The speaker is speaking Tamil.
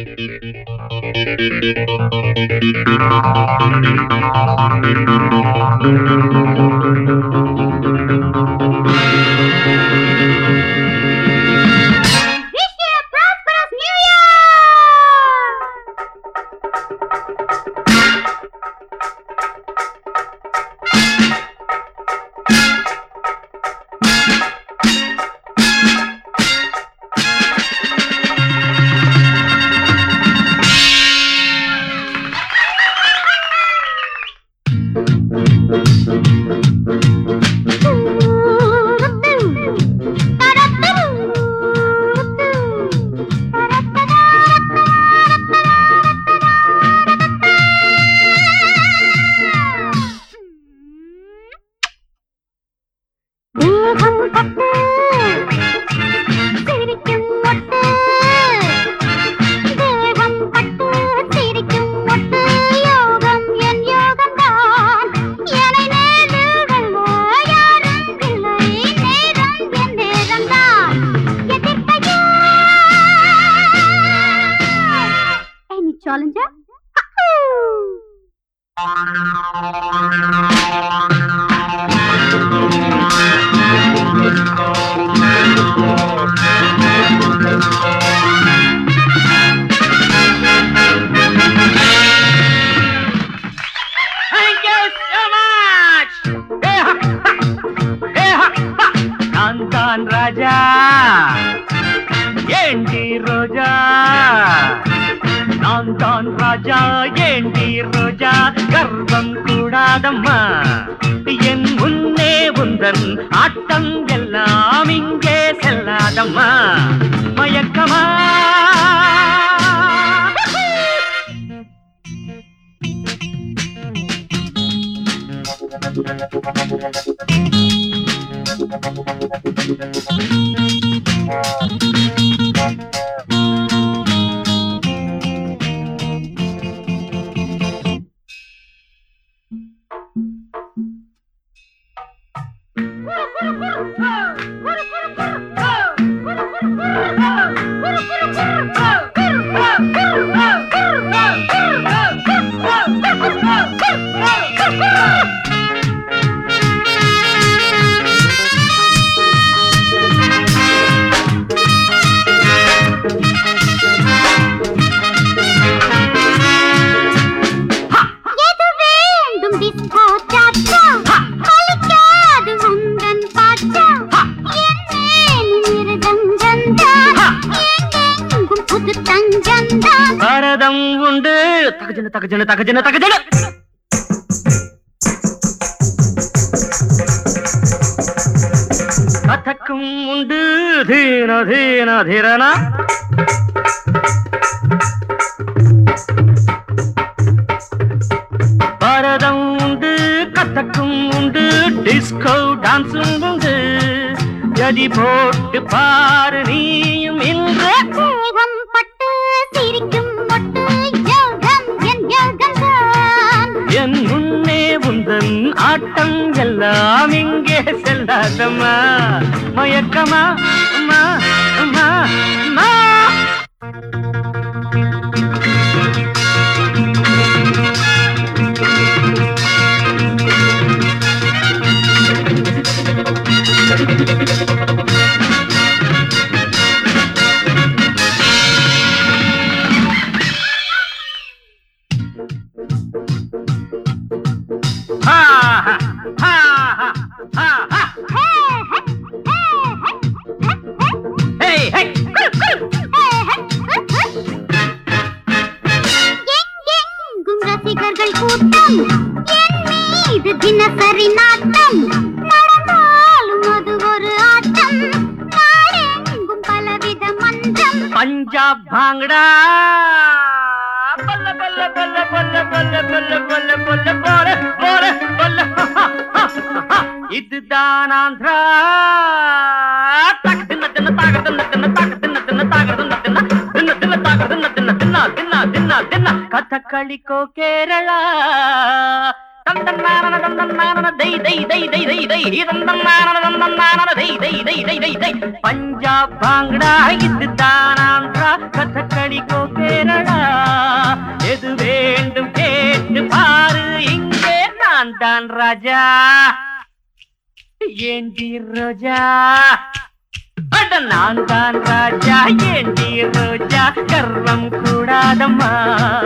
Wish you a prosperous New Year! தேகம் பட்டு சிரிக்கும் மொட்டு தேகம் பட்டு சிரிக்கும் மொட்டு யோகம் என் யோகம்தான் என்னை நேரில் வெல்ல யாரும் இல்லை நேரம் என் நேரம்தான் எதிர்க்கையா Any challenger? Thank you so much. Hey, ha, ha. Hey, ha, ha. நான் தான் ராஜா ஏண்டி ரோஜா நான் தான் ராஜா ஏண்டி ரோஜா கர்வம் கூடாதம்மா என் முன்னே உந்தன் ஆட்டம் எல்லாம் இங்கே செல்லாதம்மா மயக்கமா எது வேண்டும் டிஸ்கோ சாச்சா அழிக்காது உந்தன் பாச்சா என்னே மிருதங்கந்தான் எங்கெங்கும் புது தங்கந்தான் பரதம் உண்டு தகஜன தகஜன தகஜன தகஜன கதக்கும் உண்டு தீன தீன தீரனா பரதம் உண்டு கத்தக்கும் உண்டு டிஸ்கோ டான்ஸும் உண்டு ஜதி போட்டு பாரு நீயும் இன்று தேகம் பட்டு சிரிக்கும் மொட்டு யோகம் என் யோகம்தான் என் முன்னே உந்தன் ஆட்டம் எல்லாம் இங்கே செல்லாதம்மா மயக்கமா அம்மா அம்மா அம்மா Ha ha ha ha ha ha Hey hey எங்கெங்கும் ரசிகர்கள் கூட்டம் என் மீது தினசரி நாட்டம் நடந்தாலும் அது ஒரு ஆட்டம் நாடெங்கும் பலவித மன்றம் பஞ்சாப் பாங்கடா பல்ல பல்ல பல்ல பல்ல பல்ல பல்ல பல்ல பல்ல போல போல பல்ல இதுதான் ஆந்திரா தக தின்ன தின்ன தாக தின்ன தின்ன தாக தின்ன தின்ன தாக தின்ன தின்ன தின்ன தின்ன தாக தின்ன தின்ன தின்னா தின்னா தின்னா தின்னா கதகளிக்கோ கேரளா தந்தன்னானன தந்தன்னானன தை தை தை தை தை தை தந்தன்னானன தந்தன்னானன தை தை தை தை தை தை பஞ்சாப் பாங்கடா இதுதான் ஆந்திரா கதகளிக்கோ கேரளா ராஜா ஏண்டி ரோஜா அட நான் தான் ராஜா ஏண்டி ரோஜா கர்வம் கூடாதம்மா